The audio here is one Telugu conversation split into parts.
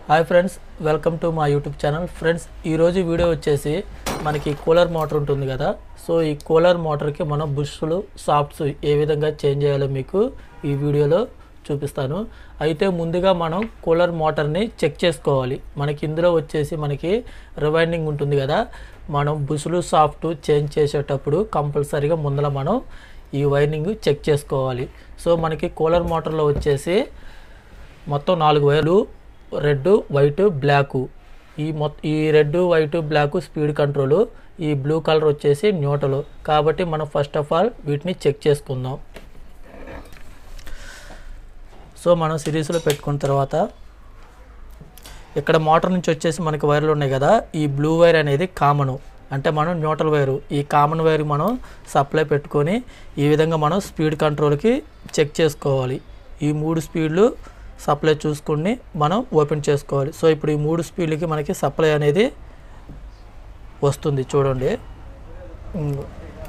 హాయ్ ఫ్రెండ్స్ వెల్కమ్ టు మా యూట్యూబ్ ఛానల్ ఫ్రెండ్స్ ఈరోజు వీడియో వచ్చేసి మనకి కూలర్ మోటార్ ఉంటుంది కదా సో ఈ కూలర్ మోటార్కి మనం బుష్లు సాఫ్ట్స్ ఏ విధంగా చేంజ్ చేయాలో మీకు ఈ వీడియోలో చూపిస్తాను అయితే ముందుగా మనం కూలర్ మోటార్ని చెక్ చేసుకోవాలి మనకి ఇందులో వచ్చేసి మనకి రివైండింగ్ ఉంటుంది కదా మనం బుషులు సాఫ్ట్ చేంజ్ చేసేటప్పుడు కంపల్సరీగా ముందర మనం ఈ వైరింగ్ చెక్ చేసుకోవాలి సో మనకి కూలర్ మోటార్లో వచ్చేసి మొత్తం నాలుగు వైర్లు రెడ్ వైట్ బ్లాక్ ఈ మొత్తం ఈ red white black speed control ఈ బ్లూ కలర్ వచ్చేసి న్యూట్రల్ కాబట్టి మనం ఫస్ట్ ఆఫ్ ఆల్ వీటిని చెక్ చేసుకుందాం సో మనం సిరీస్లో పెట్టుకున్న తర్వాత ఇక్కడ మోటార్ నుంచి వచ్చేసి మనకి వైర్లు ఉన్నాయి కదా ఈ బ్లూ వైర్ అనేది కామన్ అంటే మనం న్యూట్రల్ వైరు ఈ కామన్ వైర్ మనం సప్లై పెట్టుకొని ఈ విధంగా మనం స్పీడ్ కంట్రోల్కి చెక్ చేసుకోవాలి ఈ మూడు స్పీడ్లు సప్లై చూసుకుని మనం ఓపెన్ చేసుకోవాలి సో ఇప్పుడు ఈ మూడు స్పీడ్లకి మనకి సప్లై అనేది వస్తుంది చూడండి ఇంగో.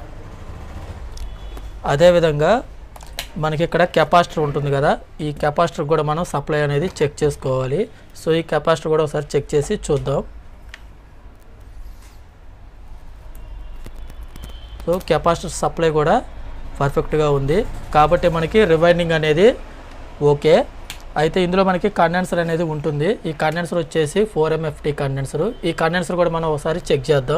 అదేవిధంగా మనకి ఇక్కడ కెపాసిటర్ ఉంటుంది కదా ఈ కెపాసిటర్ కూడా మనం సప్లై అనేది చెక్ చేసుకోవాలి సో ఈ కెపాసిటర్ కూడా ఒకసారి చెక్ చేసి చూద్దాం సో కెపాసిటర్ సప్లై కూడా పర్ఫెక్ట్గా ఉంది కాబట్టి మనకి రివైండింగ్ అనేది ఓకే అయితే ఇందులో మనకి కండెన్సర్ అనేది ఉంటుంది ఈ కండెన్సర్ వచ్చేసి ఫోర్ ఎంఎఫ్టీ కండెన్సర్ ఈ కండెన్సర్ కూడా మనం ఒకసారి చెక్ చేద్దాం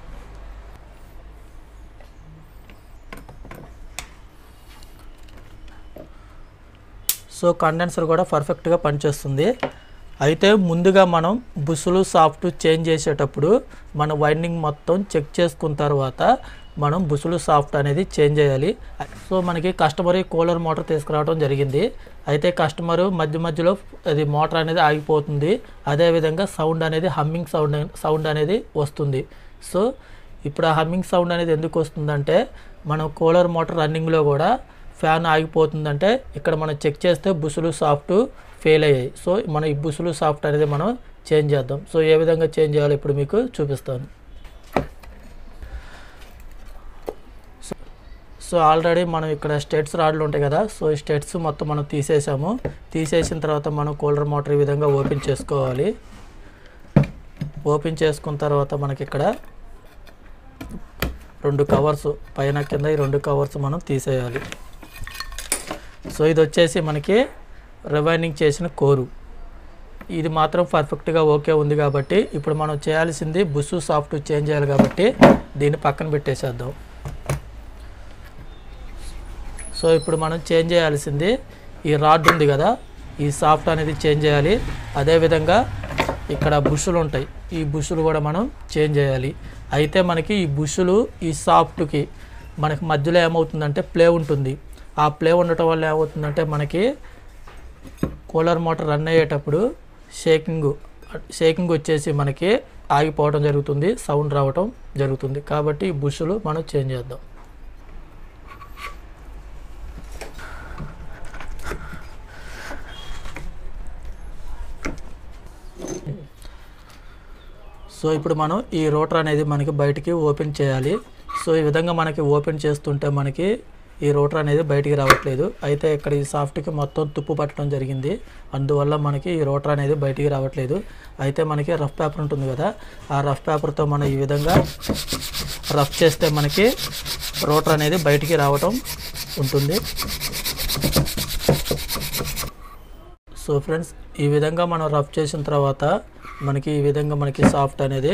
సో కండెన్సర్ కూడా పర్ఫెక్ట్గా పనిచేస్తుంది అయితే ముందుగా మనం బుస్సులు సాఫ్ట్ చేంజ్ చేసేటప్పుడు మన వైండింగ్ మొత్తం చెక్ చేసుకున్న తర్వాత మనం బుసులు సాఫ్ట్ అనేది చేంజ్ చేయాలి సో మనకి కస్టమర్ ఈ కూలర్ మోటార్ తీసుకురావడం జరిగింది అయితే కస్టమర్ మధ్య మధ్యలో అది మోటార్ అనేది ఆగిపోతుంది అదేవిధంగా సౌండ్ అనేది హమ్మింగ్ సౌండ్ సౌండ్ అనేది వస్తుంది సో ఇప్పుడు ఆ హమ్మింగ్ సౌండ్ అనేది ఎందుకు వస్తుందంటే మనం కూలర్ మోటార్ రన్నింగ్లో కూడా ఫ్యాన్ ఆగిపోతుందంటే ఇక్కడ మనం చెక్ చేస్తే బుసులు సాఫ్ట్ ఫెయిల్ అయ్యాయి సో మనం ఈ బుసులు సాఫ్ట్ అనేది మనం చేంజ్ చేద్దాం సో ఏ విధంగా చేంజ్ చేయాలో ఇప్పుడు మీకు చూపిస్తాను సో ఆల్రెడీ మనం ఇక్కడ స్టెట్స్ రాడ్లు ఉంటాయి కదా సో ఈ స్టెట్స్ మొత్తం మనం తీసేసాము తీసేసిన తర్వాత మనం కూలర్ మోటార్ ఈ విధంగా ఓపెన్ చేసుకోవాలి ఓపెన్ చేసుకున్న తర్వాత మనకి ఇక్కడ రెండు కవర్స్ పైన కింద ఈ రెండు కవర్స్ మనం తీసేయాలి సో ఇది వచ్చేసి మనకి రివైండింగ్ చేసిన కోరు ఇది మాత్రం పర్ఫెక్ట్గా ఓకే ఉంది కాబట్టి ఇప్పుడు మనం చేయాల్సింది బుస్సు సాఫ్ట్ చేంజ్ చేయాలి కాబట్టి దీన్ని పక్కన పెట్టేసేద్దాం సో ఇప్పుడు మనం చేంజ్ చేయాల్సింది ఈ రాడ్ ఉంది కదా ఈ సాఫ్ట్ అనేది చేంజ్ చేయాలి అదేవిధంగా ఇక్కడ బుషులు ఉంటాయి ఈ బుషులు కూడా మనం చేంజ్ చేయాలి అయితే మనకి ఈ బుషులు ఈ సాఫ్ట్కి మనకి మధ్యలో ఏమవుతుందంటే ప్లే ఉంటుంది ఆ ప్లే ఉండటం వల్ల ఏమవుతుందంటే మనకి కూలర్ మోటార్ రన్ అయ్యేటప్పుడు షేకింగ్ షేకింగ్ వచ్చేసి మనకి ఆగిపోవడం జరుగుతుంది సౌండ్ రావటం జరుగుతుంది కాబట్టి ఈ బుషులు మనం చేంజ్ చేద్దాం సో ఇప్పుడు మనం ఈ రోటర్ అనేది మనకి బయటికి ఓపెన్ చేయాలి సో ఈ విధంగా మనకి ఓపెన్ చేస్తుంటే మనకి ఈ రోటర్ అనేది బయటికి రావట్లేదు అయితే ఇక్కడ ఈ సాఫ్ట్కి మొత్తం తుప్పు పట్టడం జరిగింది అందువల్ల మనకి ఈ రోటర్ అనేది బయటికి రావట్లేదు అయితే మనకి రఫ్ పేపర్ ఉంటుంది కదా ఆ రఫ్ పేపర్తో మనం ఈ విధంగా రఫ్ చేస్తే మనకి రోటర్ అనేది బయటికి రావటం ఉంటుంది సో ఫ్రెండ్స్ ఈ విధంగా మనం రఫ్ చేసిన తర్వాత మనకి ఈ విధంగా మనకి సాఫ్ట్ అనేది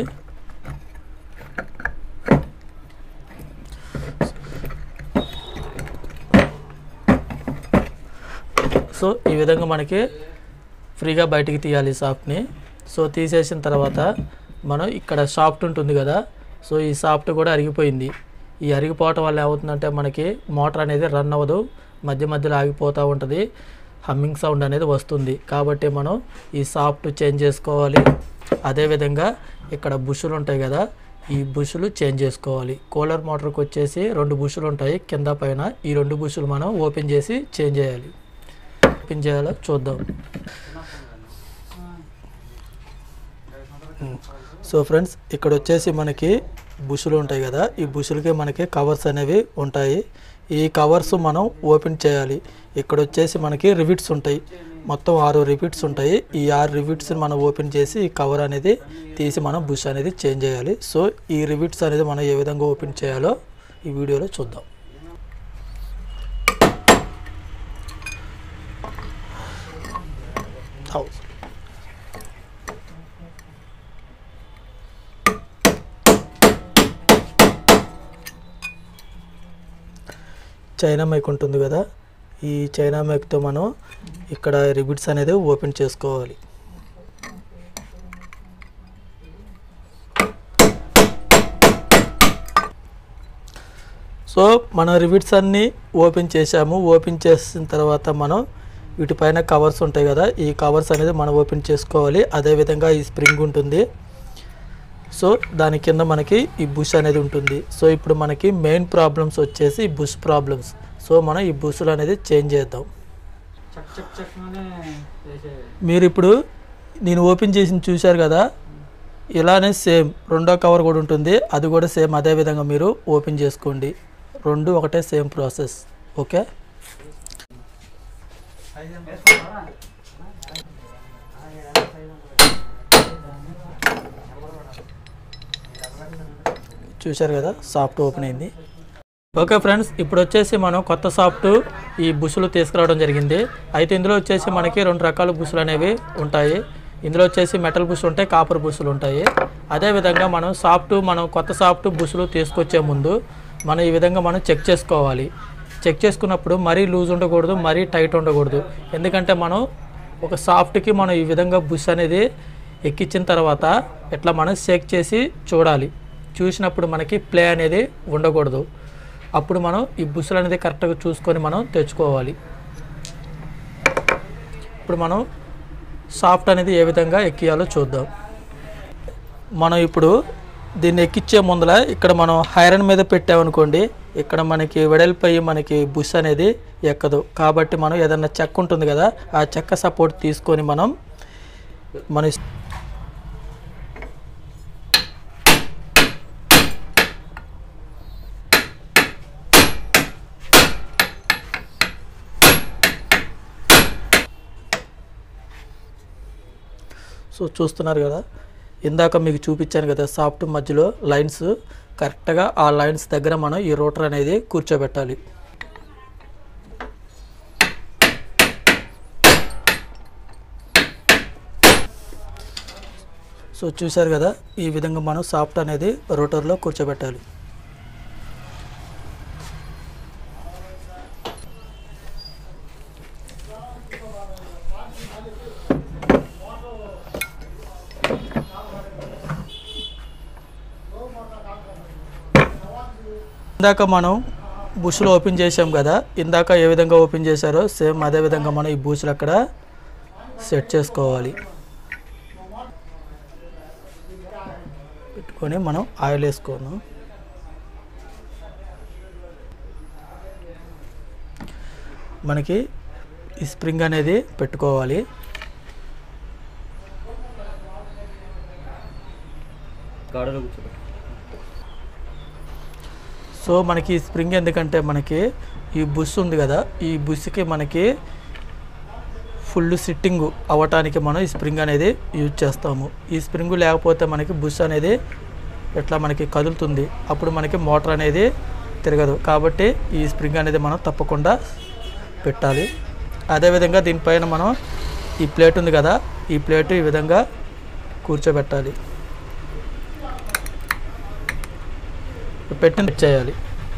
సో ఈ విధంగా మనకి ఫ్రీగా బయటికి తీయాలి ఈ సాఫ్ట్ని సో తీసేసిన తర్వాత మనం ఇక్కడ సాఫ్ట్ ఉంటుంది కదా సో ఈ సాఫ్ట్ కూడా అరిగిపోయింది ఈ అరిగిపోవటం వల్ల ఏమవుతుందంటే మనకి మోటార్ అనేది రన్ అవ్వదు మధ్య మధ్యలో ఆగిపోతూ ఉంటుంది హమ్మింగ్ సౌండ్ అనేది వస్తుంది కాబట్టి మనం ఈ సాఫ్ట్ చేంజ్ చేసుకోవాలి అదేవిధంగా ఇక్కడ బుషులు ఉంటాయి కదా ఈ బుషులు చేంజ్ చేసుకోవాలి కూలర్ మోటార్కి వచ్చేసి రెండు బుషులు ఉంటాయి కింద పైన ఈ రెండు బుషులు మనం ఓపెన్ చేసి చేంజ్ చేయాలి ఓపెన్ చేయాలో చూద్దాం సో ఫ్రెండ్స్ ఇక్కడ వచ్చేసి మనకి బుషులు ఉంటాయి కదా ఈ బుషులకి మనకి కవర్స్ అనేవి ఉంటాయి ఈ కవర్స్ మనం ఓపెన్ చేయాలి ఇక్కడ వచ్చేసి మనకి రివిట్స్ ఉంటాయి మొత్తం ఆరు రిపీట్స్ ఉంటాయి ఈ ఆరు రిపీట్స్ని మనం ఓపెన్ చేసి ఈ కవర్ అనేది తీసి మనం బుష్ అనేది చేంజ్ చేయాలి సో ఈ రిపీట్స్ అనేది మనం ఏ విధంగా ఓపెన్ చేయాలో ఈ వీడియోలో చూద్దాం హౌస్ చైనా మైక్ ఉంటుంది కదా ఈ చైనా మైక్తో మనం ఇక్కడ రిబిట్స్ అనేది ఓపెన్ చేసుకోవాలి సో మన రిబిట్స్ అన్నీ ఓపెన్ చేసాము ఓపెన్ చేసిన తర్వాత మనం వీటిపైన కవర్స్ ఉంటాయి కదా ఈ కవర్స్ అనేది మనం ఓపెన్ చేసుకోవాలి అదేవిధంగా ఈ స్ప్రింగ్ ఉంటుంది సో దాని కింద మనకి ఈ బుష్ అనేది ఉంటుంది సో ఇప్పుడు మనకి మెయిన్ ప్రాబ్లమ్స్ వచ్చేసి ఈ బుష్ ప్రాబ్లమ్స్ సో మనం ఈ బుష్లు అనేది చేంజ్ చేద్దాం చక్ చక్ చక్ అనే చేసే మీరు ఇప్పుడు నేను ఓపెన్ చేసి చూశారు కదా ఇలానే సేమ్ రెండో కవర్ కూడా ఉంటుంది అది కూడా సేమ్ అదే విధంగా మీరు ఓపెన్ చేసుకోండి రెండు ఒకటే సేమ్ ప్రాసెస్ ఓకే చూశారు కదా సాఫ్ట్ ఓపెన్ అయింది ఓకే ఫ్రెండ్స్ ఇప్పుడు వచ్చేసి మనం కొత్త సాఫ్ట్ ఈ బుషులు తీసుకురావడం జరిగింది అయితే ఇందులో వచ్చేసి మనకి రెండు రకాల బుషులు అనేవి ఉంటాయి ఇందులో వచ్చేసి మెటల్ బుష్ ఉంటాయి కాపర్ బుషులు ఉంటాయి అదేవిధంగా మనం సాఫ్ట్ మనం కొత్త సాఫ్ట్ బుషులు తీసుకొచ్చే ముందు మనం ఈ విధంగా మనం చెక్ చేసుకోవాలి చెక్ చేసుకున్నప్పుడు మరీ లూజ్ ఉండకూడదు మరీ టైట్ ఉండకూడదు ఎందుకంటే మనం ఒక సాఫ్ట్కి మనం ఈ విధంగా బుష్ అనేది ఎక్కించిన తర్వాత ఇట్లా మనం షేక్ చేసి చూడాలి చూసినప్పుడు మనకి ప్లే అనేది ఉండకూడదు అప్పుడు మనం ఈ బుస్సులు అనేది కరెక్ట్గా చూసుకొని మనం తెచ్చుకోవాలి ఇప్పుడు మనం సాఫ్ట్ అనేది ఏ విధంగా ఎక్కియాలో చూద్దాం మనం ఇప్పుడు దీన్ని ఎక్కించే ముందర ఇక్కడ మనం ఐరన్ మీద పెట్టామనుకోండి ఇక్కడ మనకి వెడల్పై మనకి బుష్ అనేది ఎక్కదు కాబట్టి మనం ఏదన్నా చెక్క ఉంటుంది కదా ఆ చెక్క సపోర్ట్ తీసుకొని మనం మన ఇస్- సో చూస్తున్నారు కదా ఇందాక మీకు చూపించాను కదా సాఫ్ట్ మధ్యలో లైన్స్ కరెక్ట్గా ఆ లైన్స్ దగ్గర మనం ఈ రోటర్ అనేది కూర్చోబెట్టాలి సో చూశారు కదా ఈ విధంగా మనం సాఫ్ట్ అనేది రోటర్లో కూర్చోబెట్టాలి ఇందాక మనం బుష్లు ఓపెన్ చేసాం కదా ఇందాక ఏ విధంగా ఓపెన్ చేశారో సేమ్ అదే విధంగా మనం ఈ బూసులు అక్కడ సెట్ చేసుకోవాలి పెట్టుకొని మనం ఆయిల్ వేసుకోను మనకి ఈ స్ప్రింగ్ అనేది పెట్టుకోవాలి గాడలో కూర్చోబెట్టు సో మనకి ఈ స్ప్రింగ్ ఎందుకంటే మనకి ఈ బుష్ ఉంది కదా ఈ బుష్కి మనకి ఫుల్ సిట్టింగ్ అవ్వటానికి మనం ఈ స్ప్రింగ్ అనేది యూజ్ చేస్తాము ఈ స్ప్రింగ్ లేకపోతే మనకి బుష్ అనేది ఎట్లా మనకి కదులుతుంది అప్పుడు మనకి మోటార్ అనేది తిరగదు కాబట్టి ఈ స్ప్రింగ్ అనేది మనం తప్పకుండా పెట్టాలి అదేవిధంగా దీనిపైన మనం ఈ ప్లేట్ ఉంది కదా ఈ ప్లేట్ ఈ విధంగా కూర్చోబెట్టాలి పెట్టిన చేయాలి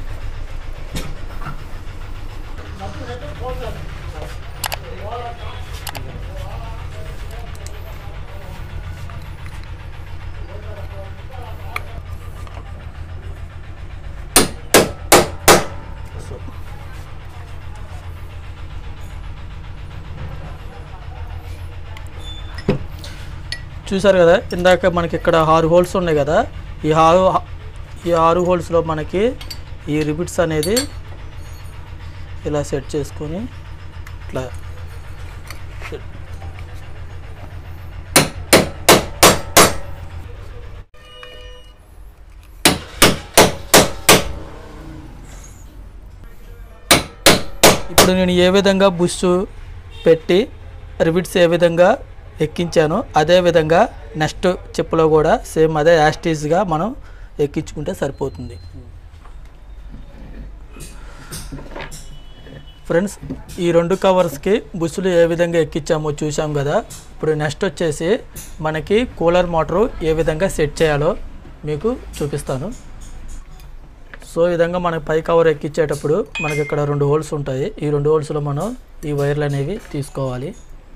చూసారు కదా ఇందాక మనకి ఇక్కడ ఆరు హోల్స్ ఉన్నాయి కదా ఈ ఆరు ఈ ఆరు హోల్స్లో మనకి ఈ రిబిట్స్ అనేది ఇలా సెట్ చేసుకొని ఇట్లా ఇప్పుడు నేను ఏ విధంగా బుష్ పెట్టి రివిట్స్ ఏ విధంగా ఎక్కించానో అదే విధంగా నెక్స్ట్ చిప్లో కూడా సేమ్ అదే యాస్టీస్గా మనం ఎక్కించుకుంటే సరిపోతుంది ఫ్రెండ్స్ ఈ రెండు కవర్స్కి బుస్సులు ఏ విధంగా ఎక్కించామో చూసాం కదా ఇప్పుడు నెక్స్ట్ వచ్చేసి మనకి కూలర్ మోటారు ఏ విధంగా సెట్ చేయాలో మీకు చూపిస్తాను సో ఈ విధంగా మనకి పై కవర్ ఎక్కించేటప్పుడు మనకి ఇక్కడ రెండు హోల్స్ ఉంటాయి ఈ రెండు హోల్స్లో మనం ఈ వైర్లు అనేవి తీసుకోవాలి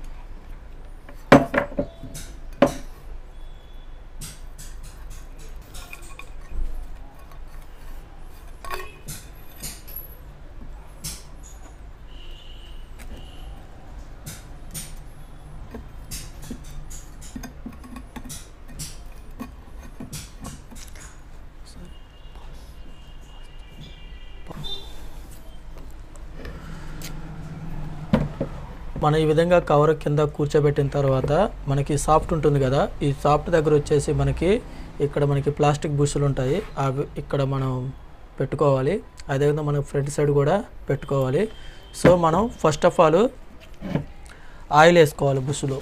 మనం ఈ విధంగా కవర్ కింద కూర్చోబెట్టిన తర్వాత మనకి సాఫ్ట్ ఉంటుంది కదా ఈ సాఫ్ట్ దగ్గర వచ్చేసి మనకి ఇక్కడ మనకి ప్లాస్టిక్ బుషులు ఉంటాయి అవి ఇక్కడ మనం పెట్టుకోవాలి అదేవిధంగా మనం ఫ్రంట్ సైడ్ కూడా పెట్టుకోవాలి సో మనం ఫస్ట్ ఆఫ్ ఆల్ ఆయిల్ వేసుకోవాలి బుషులో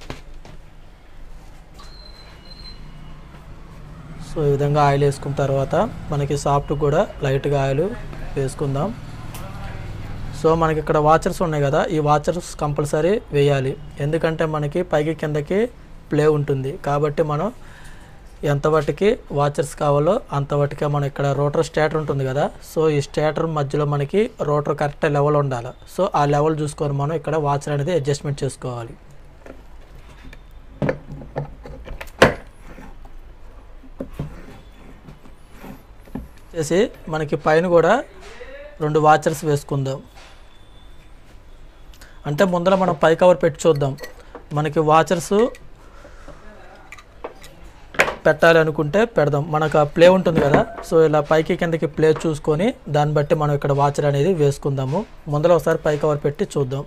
సో ఈ విధంగా ఆయిల్ వేసుకున్న తర్వాత మనకి సాఫ్ట్ కూడా లైట్గా ఆయిల్ వేసుకుందాం సో మనకి ఇక్కడ వాచర్స్ ఉన్నాయి కదా ఈ వాచర్స్ కంపల్సరీ వేయాలి ఎందుకంటే మనకి పైకి కిందకి ప్లే ఉంటుంది కాబట్టి మనం ఎంత వాటికి వాచర్స్ కావాలో అంత వాటికే మనం ఇక్కడ రోటర్ స్టాటర్ ఉంటుంది కదా సో ఈ స్టాటర్ మధ్యలో మనకి రోటర్ కరెక్ట్ లెవెల్ ఉండాలి సో ఆ లెవెల్ చూసుకొని మనం ఇక్కడ వాచర్ అనేది అడ్జస్ట్మెంట్ చేసుకోవాలి చేసి మనకి పైన కూడా రెండు వాచర్స్ వేసుకుందాం అంటే ముందర మనం పై కవర్ పెట్టి చూద్దాం మనకి వాచర్స్ పెట్టాలి అనుకుంటే పెడదాం మనకు ఆ ప్లే ఉంటుంది కదా సో ఇలా పైకి కిందకి ప్లే చూసుకొని దాన్ని బట్టి మనం ఇక్కడ వాచర్ అనేది వేసుకుందాము ముందర ఒకసారి పై కవర్ పెట్టి చూద్దాం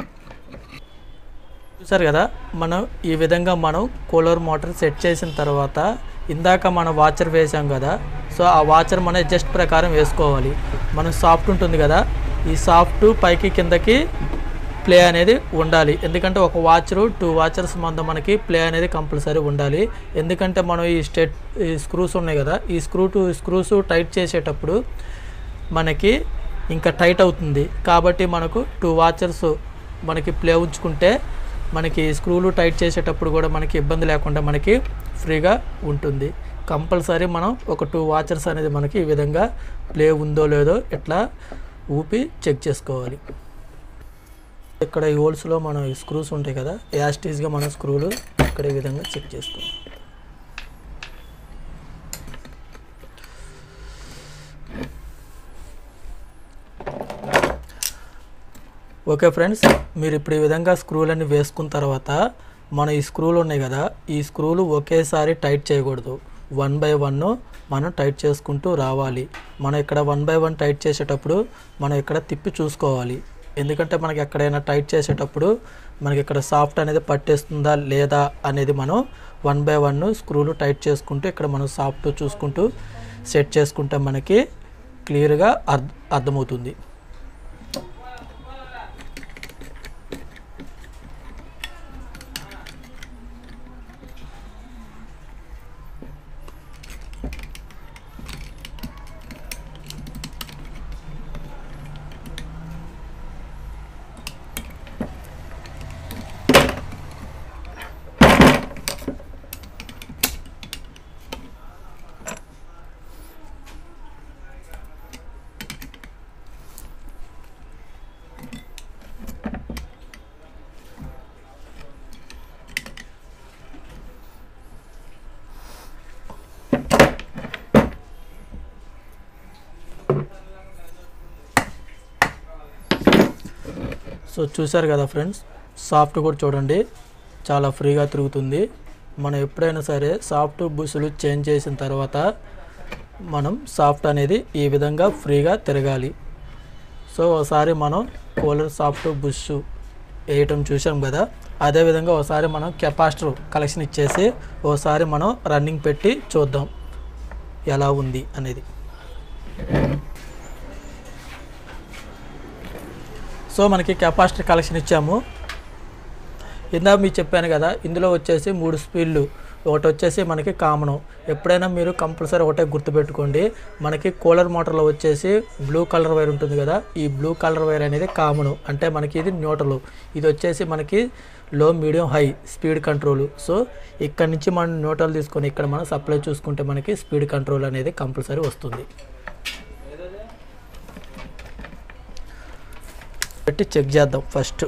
చూసారు కదా మనం ఈ విధంగా మనం కూలర్ మోటార్ సెట్ చేసిన తర్వాత ఇందాక మనం వాచర్ వేసాం కదా సో ఆ వాచర్ మన అడ్జస్ట్ ప్రకారం వేసుకోవాలి మనం సాఫ్ట్ ఉంటుంది కదా ఈ సాఫ్ట్ పైకి కిందకి ప్లే అనేది ఉండాలి ఎందుకంటే ఒక వాచరు టూ వాచర్స్ మంద మనకి ప్లే అనేది కంపల్సరీ ఉండాలి ఎందుకంటే మనం ఈ స్టెట్ ఈ స్క్రూస్ ఉన్నాయి కదా ఈ స్క్రూ టు స్క్రూస్ టైట్ చేసేటప్పుడు మనకి ఇంకా టైట్ అవుతుంది కాబట్టి మనకు టూ వాచర్స్ మనకి ప్లే ఉంచుకుంటే మనకి స్క్రూలు టైట్ చేసేటప్పుడు కూడా మనకి ఇబ్బంది లేకుండా మనకి ఫ్రీగా ఉంటుంది కంపల్సరీ మనం ఒక టూ వాచర్స్ అనేది మనకి ఈ విధంగా ప్లే ఉందో లేదో ఇట్లా ఊపి చెక్ చేసుకోవాలి ఇక్కడ ఈ హోల్స్లో మనం ఈ స్క్రూస్ ఉంటాయి కదా యాస్టీస్గా మనం స్క్రూలు ఇక్కడ ఈ విధంగా చెక్ చేసుకోవాలి ఓకే ఫ్రెండ్స్ మీరు ఇప్పుడు ఈ విధంగా స్క్రూలన్నీ వేసుకున్న తర్వాత మన ఈ స్క్రూలు ఉన్నాయి కదా ఈ స్క్రూలు ఒకేసారి టైట్ చేయకూడదు వన్ బై వన్ మనం టైట్ చేసుకుంటూ రావాలి మనం ఇక్కడ వన్ బై వన్ టైట్ చేసేటప్పుడు మనం ఇక్కడ తిప్పి చూసుకోవాలి ఎందుకంటే మనకి ఎక్కడైనా టైట్ చేసేటప్పుడు మనకి ఇక్కడ సాఫ్ట్ అనేది పట్టేస్తుందా లేదా అనేది మనం వన్ బై వన్ స్క్రూలు టైట్ చేసుకుంటూ ఇక్కడ మనం సాఫ్ట్ చూసుకుంటూ సెట్ చేసుకుంటే మనకి క్లియర్గా అర్థ అర్థమవుతుంది సో చూసారు కదా ఫ్రెండ్స్ సాఫ్ట్ కూడా చూడండి చాలా ఫ్రీగా తిరుగుతుంది మనం ఎప్పుడైనా సరే సాఫ్ట్ బుస్సులు చేంజ్ చేసిన తర్వాత మనం సాఫ్ట్ అనేది ఈ విధంగా ఫ్రీగా తిరగాలి సో ఒకసారి మనం కూలర్ సాఫ్ట్ బుష్ వేయటం చూసాం కదా అదేవిధంగా ఒకసారి మనం కెపాసిటర్ కలెక్షన్ ఇచ్చేసి ఒకసారి మనం రన్నింగ్ పెట్టి చూద్దాం ఎలా ఉంది అనేది సో మనకి కెపాసిటర్ కలెక్షన్ ఇచ్చాము ఇందాక మీకు చెప్పాను కదా ఇందులో వచ్చేసి మూడు స్పీడ్లు ఒకటి వచ్చేసి మనకి కామను ఎప్పుడైనా మీరు కంపల్సరీ ఒకటే గుర్తుపెట్టుకోండి మనకి కూలర్ మోటార్లో వచ్చేసి బ్లూ కలర్ వైర్ ఉంటుంది కదా ఈ బ్లూ కలర్ వైర్ అనేది కామను అంటే మనకి ఇది న్యూట్రల్ ఇది వచ్చేసి మనకి low medium high speed control so ఇక్కడ నుంచి మనం న్యూట్రల్ తీసుకొని ఇక్కడ మనం సప్లై చూసుకుంటే మనకి స్పీడ్ కంట్రోల్ అనేది కంపల్సరీ వస్తుంది పెట్టి చెక్ చేద్దాం ఫస్ట్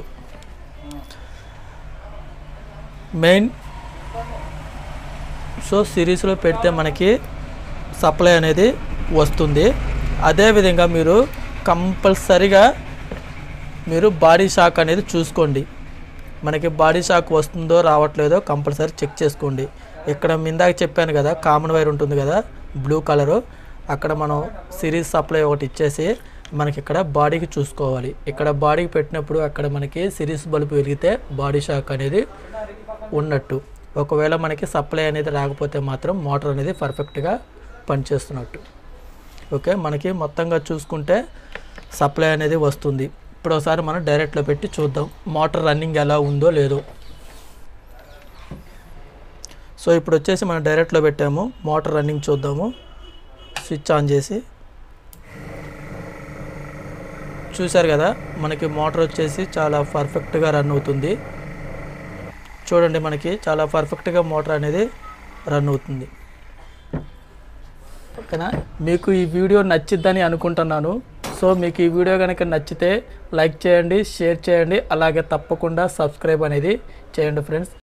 మెయిన్ సో సిరీస్లో పెడితే మనకి సప్లై అనేది వస్తుంది అదేవిధంగా మీరు కంపల్సరిగా మీరు బాడీ షాక్ అనేది చూసుకోండి మనకి బాడీ షాక్ వస్తుందో రావట్లేదో కంపల్సరీ చెక్ చేసుకోండి ఇక్కడ ఇందాక చెప్పాను కదా కామన్ వైర్ ఉంటుంది కదా బ్లూ కలరు అక్కడ మనం సిరీస్ సప్లై ఒకటి ఇచ్చేసి మనకి ఇక్కడ బాడీకి చూసుకోవాలి ఇక్కడ బాడీకి పెట్టినప్పుడు అక్కడ మనకి సిరీస్ బల్బు వెలిగితే బాడీ షాక్ అనేది ఉన్నట్టు ఒకవేళ మనకి సప్లై అనేది రాకపోతే మాత్రం మోటార్ అనేది పర్ఫెక్ట్గా పనిచేస్తున్నట్టు ఓకే మనకి మొత్తంగా చూసుకుంటే సప్లై అనేది వస్తుంది ఇప్పుడు ఒకసారి మనం డైరెక్ట్లో పెట్టి చూద్దాం మోటార్ రన్నింగ్ ఎలా ఉందో లేదో సో ఇప్పుడు వచ్చేసి మనం డైరెక్ట్లో పెట్టాము మోటార్ రన్నింగ్ చూద్దాము స్విచ్ ఆన్ చేసి చూశారు కదా మనకి మోటార్ వచ్చేసి చాలా పర్ఫెక్ట్గా రన్ అవుతుంది చూడండి మనకి చాలా పర్ఫెక్ట్గా మోటార్ అనేది రన్ అవుతుంది ఓకేనా మీకు ఈ వీడియో నచ్చిద్దని అనుకుంటున్నాను సో మీకు ఈ వీడియో కనుక నచ్చితే లైక్ చేయండి షేర్ చేయండి అలాగే తప్పకుండా సబ్స్క్రైబ్ అనేది చేయండి ఫ్రెండ్స్